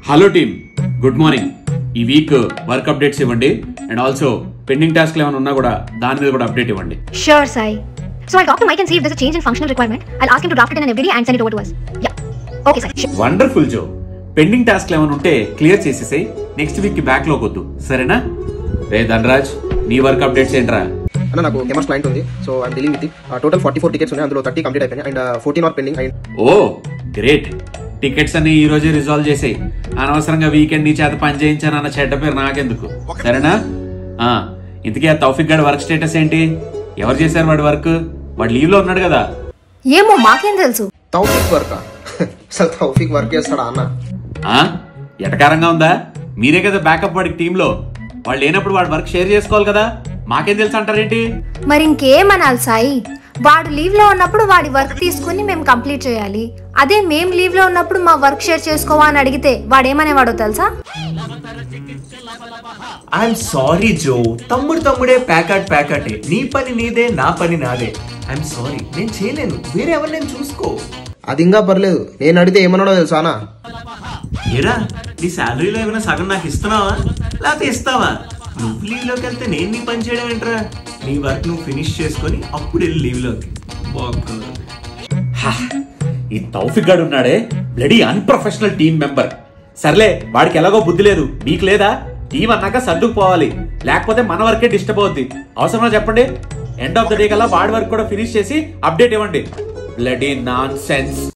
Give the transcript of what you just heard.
Hello team good morning ఈ week work updates ఇవ్వండి and also pending టాస్క్లు ఏమైనా ఉన్నా కూడా దాని మీద కూడా అప్డేట్ ఇవ్వండి Sure, Sai. So I'll talk to Mike and see if there's a change in functional requirement. I'll ask him to draft it in an FDD and send it over to us. Yeah. Okay, Sai. Sure. Wonderful జో pending టాస్క్లు ఏమైనా ఉంటే clear చేసేసాయి next week కి back లోకి వద్దు సరేనా రే ధనరాజ్ నీ వర్క్ అప్డేట్స్ ఏంట్రా అన్న నాకు కెమర్స్ క్లయింట్ ఉంది so I'm dealing with total forty four tickets ఉన్నాయి అందులో థర్టీ కంప్లీట్ అయిపోయినాయి and fourteen are pending and ఓ గ్రేట్ టికెట్స్ అన్ని ఈ రోజే రిజాల్వ్ చేసేయి అనవసరంగా వీకెండ్ నీ చేత పని చేయించాను అన్న చెడ్డ పేరు నాకెందుకు సరేనా ఆ ఇంతకీ ఆ తౌఫిక్ గడ్ వర్క్ స్టేటస్ ఏంటి ఎవరు చేశారు వాడి వర్క్ వాడు లీవ్ లో ఉన్నాడు కదా ఏమో మాకేం తెలుసు తౌఫిక్ వర్క్ అసలు తౌఫిక్ వర్క్ చేస్తాడా అన్న ఆ ఎటకారంగా ఉందా మీరే కదా బ్యాకప్ వాడికి టీంలో వాళ్ళు లేనప్పుడు వాడు వర్క్ షేర్ చేసుకోవాలి కదా మాకేం తెలుసు అంటారేంటి మరి ఇంకేమనాలి సాయి వాడు లీవ్ లో ఉన్నప్పుడు వాడి వర్క్ తీసుకుని మేము కంప్లీట్ చేయాలి అదే మేము లీవ్ లో ఉన్నప్పుడు మా వర్క్ షేర్ చేసుకోవా అని అడిగితే వాడేమనేవాడో తెలుసా ఐఎమ్ సారీ జో తమ్ముడు తమ్ముడే ప్యాకెట్ ప్యాకెటే నీ పని నీదే నా పని నాదే ఐఎమ్ సారీ నేను చేయలేను వేరే ఎవరు నేను చూసుకో అది ఇంకా పర్లేదు నేను అడిగితే ఏమన్నాడో తెలుసా అన్న ఏరా నీ శాలరీలో ఏమైనా సగం నాకు ఇస్తున్నావా లేకపోతే ఇస్తావా నువ్వు లీవ్లోకి వెళ్తే నేను నీ పని చేయడం ఏంట్రా నీ వర్క్ నువ్వు ఫినిష్ చేసుకొని అప్పుడు వెళ్ళి లీవ్లోకి బాగుంది హా, ఈ తౌఫిక్ గాడు ఉన్నాడే బ్లడీ అన్ప్రొఫెషనల్ టీం మెంబర్ సర్లే వాడికి ఎలాగో బుద్ధి లేదు మీకు లేదా టీం అన్నాక సర్దుకుపోవాలి లేకపోతే మన వర్కే డిస్టర్బ్ అవుద్ది అవసరమా చెప్పండి ఎండ్ ఆఫ్ ద డే కల్లా వాడి వర్క్ కూడా ఫినిష్ చేసి అప్డేట్ ఇవ్వండి బ్లడీ నాన్ సెన్స్